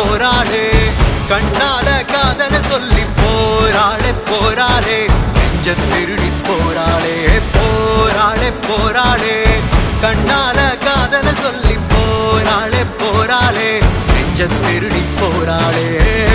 போராளே கண்ணால காதல சொல்லி போராளே போராளே நெஞ்ச திருடி போராளே போராளே போராளே கண்ணால காதல சொல்லி போராளே போராளே நெஞ்ச திருடி போராளே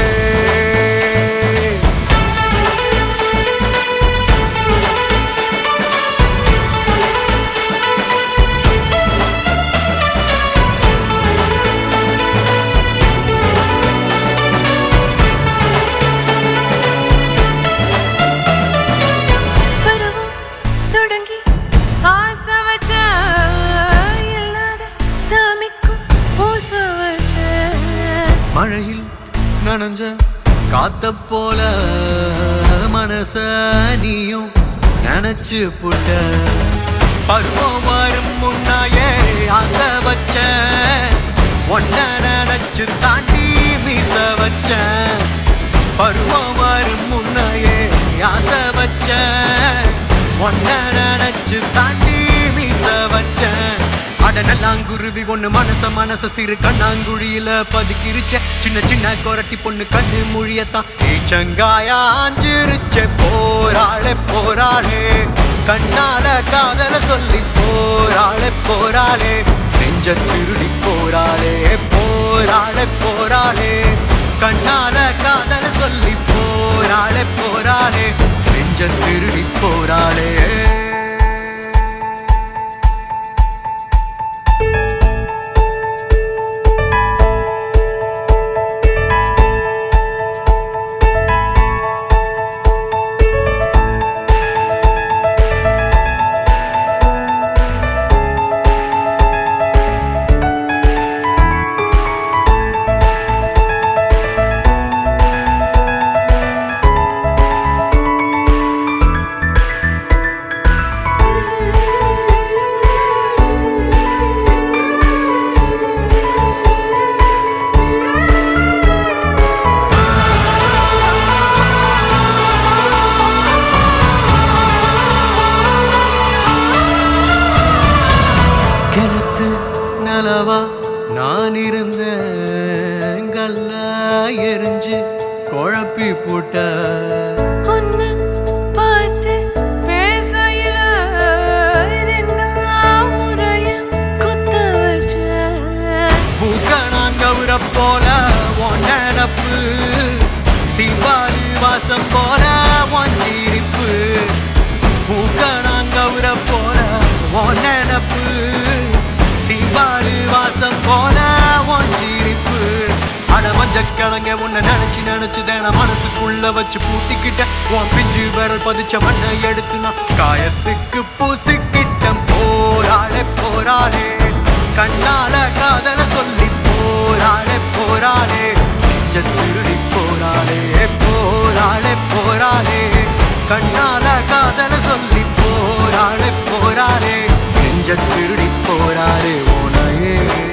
பருவம் தொடங்கி ஆசை வச்ச இல்லாத சாமிக்கும் பூச வச்ச மழையில் நனைஞ்ச காத்த போல மனச நீயும் நினைச்சு புட்ட பருவம் வரும் முன்னாயே ஆசை வச்ச ஒன்ன நினைச்சு தாண்டி மீச வச்ச பருவம் வரும் முன்னாயே ஆசை வச்ச ஒன்ன நினைச்சு தாண்டி மீச வச்சேன் அடனல்லாங்குருவி ஒண்ணு மனச மனச சிறு கண்ணாங்குழியில பதுக்கிருச்ச சின்ன சின்ன கொரட்டி பொண்ணு கண்ணு மொழியத்தான் ஏச்சங்காயாஞ்சிருச்ச போராளே போராளே கண்ணால காதல சொல்லி போராளே போராளே நெஞ்ச திருடி போராளே போராளே போராளே கண்ணால காதல சொல்லி போராளே போராளே நெஞ்ச திருடி போராளே கிணத்து நலவா நான் இருந்த கல்ல எரிஞ்சு குழப்பி போட்ட ஒன்னு பார்த்து பேசையில ரெண்டாம் முறைய குத்த வச்ச மூக்கணாங்கவுர போல உன் நினப்பு சிவாலி வாசம் போல உன் சிரிப்பு மூக்கணாங்கவுர போல உன் நினப்பு சிவாலி வாசம் போல உன் சிரிப்பு அட மஞ்ச கிழங்க உன்னை நினைச்சு நினைச்சு தேன மனசுக்குள்ள வச்சு பூட்டிக்கிட்ட உன் பிஞ்சு விரல் பதிச்ச மண்ணை எடுத்து நான் காயத்துக்கு பூசிக்கிட்டம் போராளே போராளே கண்ணால காதல சொல்லி போராளே போராளே நெஞ்ச திருடி போராளே போராளே போராளே கண்ணால காதல சொல்லி போராளே போராளே நெஞ்ச திருடி போராளே உனையே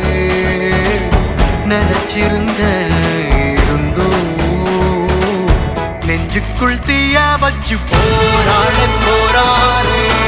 நினைச்சிருந்த இருந்தும் நெஞ்சுக்குள் தீய வச்சு போராளே போராளே